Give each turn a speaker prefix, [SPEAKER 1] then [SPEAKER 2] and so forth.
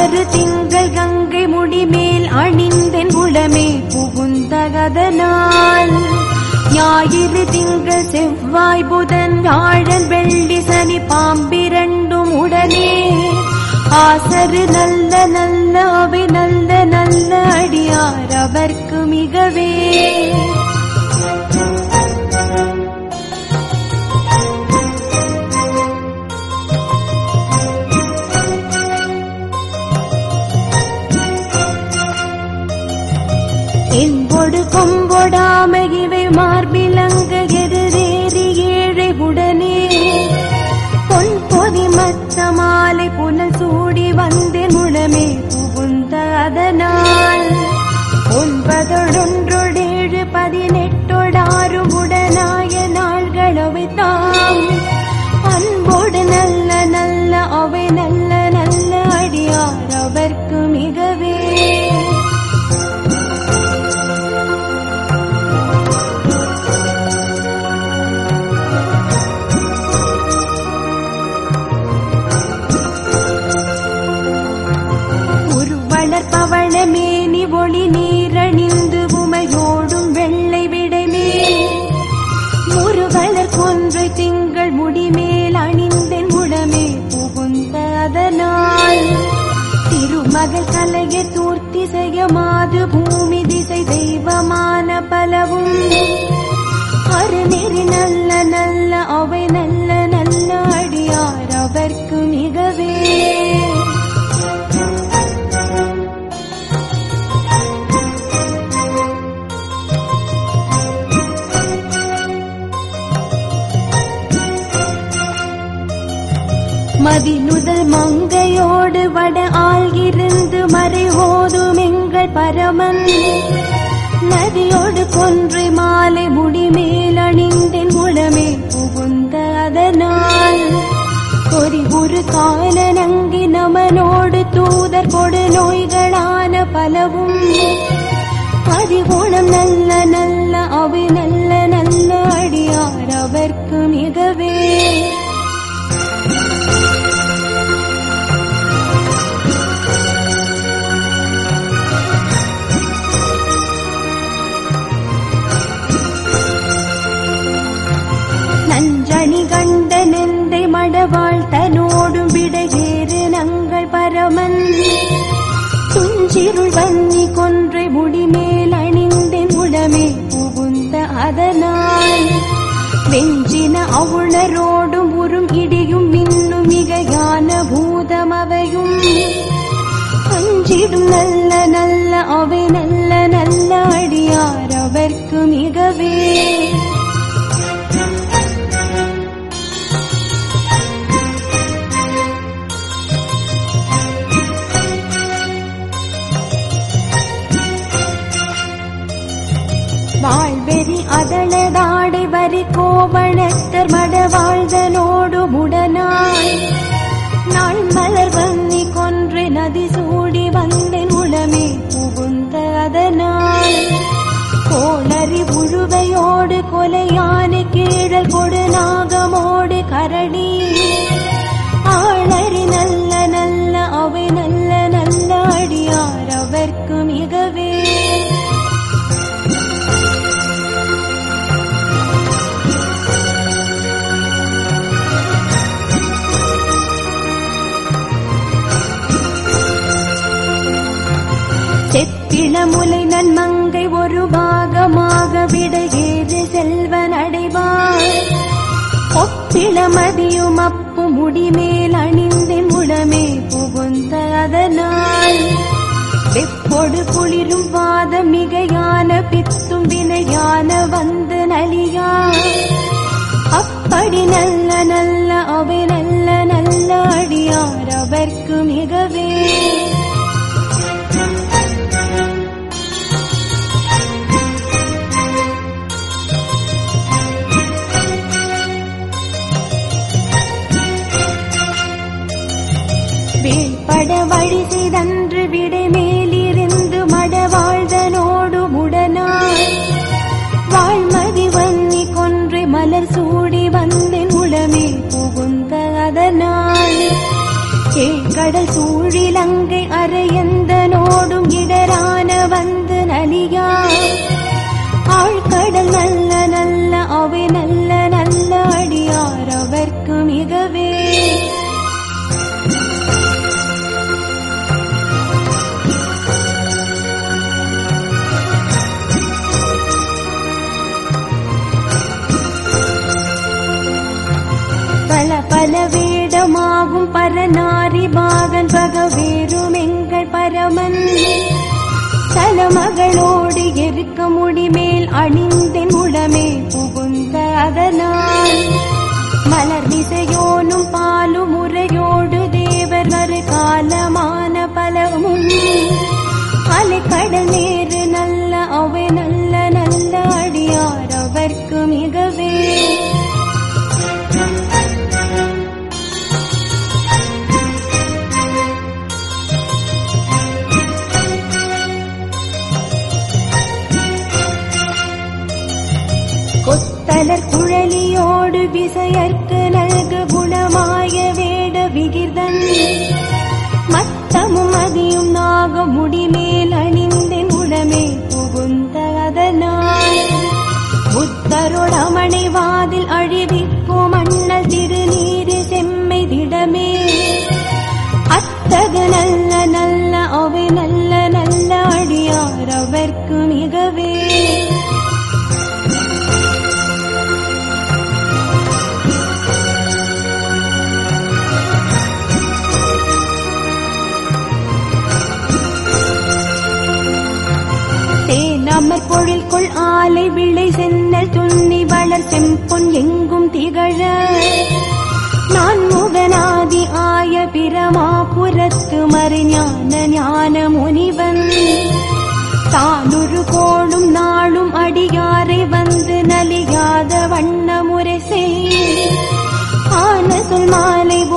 [SPEAKER 1] ஆசரு திங்கள் கங்கை முடிமேல் அணிந்தென் உளமே புகுந்தகதனால் ஞாயிறு திங்கள் செவ்வாய் புதன் வியாழன் வெள்ளி சனி பாம்பிரண்டும் உடனே ஆசரு நல்ல நல்ல அவை நல்ல நல்ல அடியார் அவர்க்கு மிகவே என்பொடு கொம்பொடாம இவை மார்பிலங்க எதிரேறி ஏழை உடனே பொன் பொதி மத்த மாலை புனல் சூடி வந்தேன் உளமே புகுந்த அதனால் ஒன்பதொடொன்றொடேழு பதினெட்டொடாறு உடனாய நாள்களவை தாம் அன்போடு நல்ல நல்ல அவை நல்ல நல்ல அடியார் அவர்க்கு மிகவே உருவளர் பவள மேனி ஒளி நீரணிந்து உமையோடும் வெள்ளை விடைமே முருவலர் கொன்றை திங்கள் முடிமேல் அணிந்தென் உடமே புகுந்த அதனால் திருமகள் கலைய தூர்த்தி செய்ய மாது பூமி திசை தெய்வமான பலவும் அருநெறி நல்ல நல்ல அவை நல்ல நல்ல அடியார் அவர்க்கு மிகவே மதிநுதல் மங்கையோடு வட ஆள்கிருந்து மறை ஓதும் எங்கள் பரமன் நதியோடு கொன்றை மாலை முடிமேல் அணிந்தென் உளமே புகுந்த அதனால் கொரி ஒரு கால நங்கி நமனோடு தூதர் கொடு நோய்களான பலவும் பதிகுணம் நல்ல நல்ல அவை நல்ல நல்ல அடியார் அவர்க்கு மிகவே நஞ்சணி கண்ட நெந்தை மடவாள் தனோடும் விடையேறு நங்கள் பரமன் துஞ்சிருள் வன்னி கொன்றை முடிமேல் அணிந்தென் உடமே புகுந்த அதனால் வெஞ்சின அவுணரோடும் உறும் இடியும் மின்னும் மிகையான பூதமவையும் அஞ்சிடும் நல்ல நல்ல அவை நல்ல நல்ல அடியார் அவர்க்கு மிகவே வாழ்வெறி அதளதாடை வரி கோவணத்தர் மடவாழ்தனோடு முடனாய் நாள் மலர் வன்னி கொன்று நதி சூடி வந்தேன் உளமே புகுந்த அதனால் கோளறி உழுவையோடு கொலையான கீழல் கொடு நாகமோடு கரடி ஆளறி நல்ல நல்ல அவை நல்ல நல்ல அடியார் அவர்க்கு மிகவே செப்பிளமுலை நன்மங்கை ஒரு பாகமாக விடையேறு செல்வன் அடைவார் ஒப்பிளமதியும் அப்பு முடிமேல் அணிந்தென் உடமே புகுந்த அதனால் வெப்பொடு குளிரும் வாத மிகையான பித்தும் வினையான வந்து நலியா அப்படி நல்ல நல்ல அவை நல்ல நல்ல அடியார் அவர்க்கு மிகவே வேள்பட வழி செய்தன்று விடை மேலிருந்து மடவாழ்தனோடு முடனாய் வாழ்மதி வன்னி கொன்று மலர் சூடி வந்தேன் உளமே புகுந்த அதனால் ஏழ்கடல் சூழிலங்கை அரையந்தனோடும் இடரான வந்து நலியா ஆழ்கடல் நல்ல நல்ல அவை நல்ல நல்ல அடியார் அவர்க்கு மிகவே பல பல வேடமாகும் பரநாரி பாகன் பகவேரும் எங்கள் பரமன் தலமகளோடு எருக்க முடிமேல் அணிந்தென் உடமே புகுந்த அதனால் மலர் விசையோனும் பாலும் முறையோடு தேவர் வரு காலமான பலமும் அலைக்கடல் நேரு நல்ல அவை நல்ல நல்ல அடியார் அவர்க்கு மிகவே கொத்தலர் குழலியோடு விசையர்க்கு நல்கு குணமாய வேட விகிர்தன் மத்தமும் அதியும் நாக முடிமேல் அணிந்தென் உடமே புகுந்த அதனால் புத்தருடமனை வாதில் அழிவிக்கும் அண்ணல் திருநீரு செம்மை திடமே அத்தகு நல்ல நல்ல அவை நல்ல நல்ல அடியார் அவர்க்கு மிகவே தேனமர் பொழில்குள் ஆலை விளை சென்னல் துண்ணி வளர் செம்பொன் எங்கும் திகழ நான் முகநாதி ஆய பிரமாபுரத்து மறிஞான ஞான முனிவன் தானுரு கோடும் நாளும் அடியாரை வந்து நலியாத வண்ண முறை செய் ஆன சொல் மாலை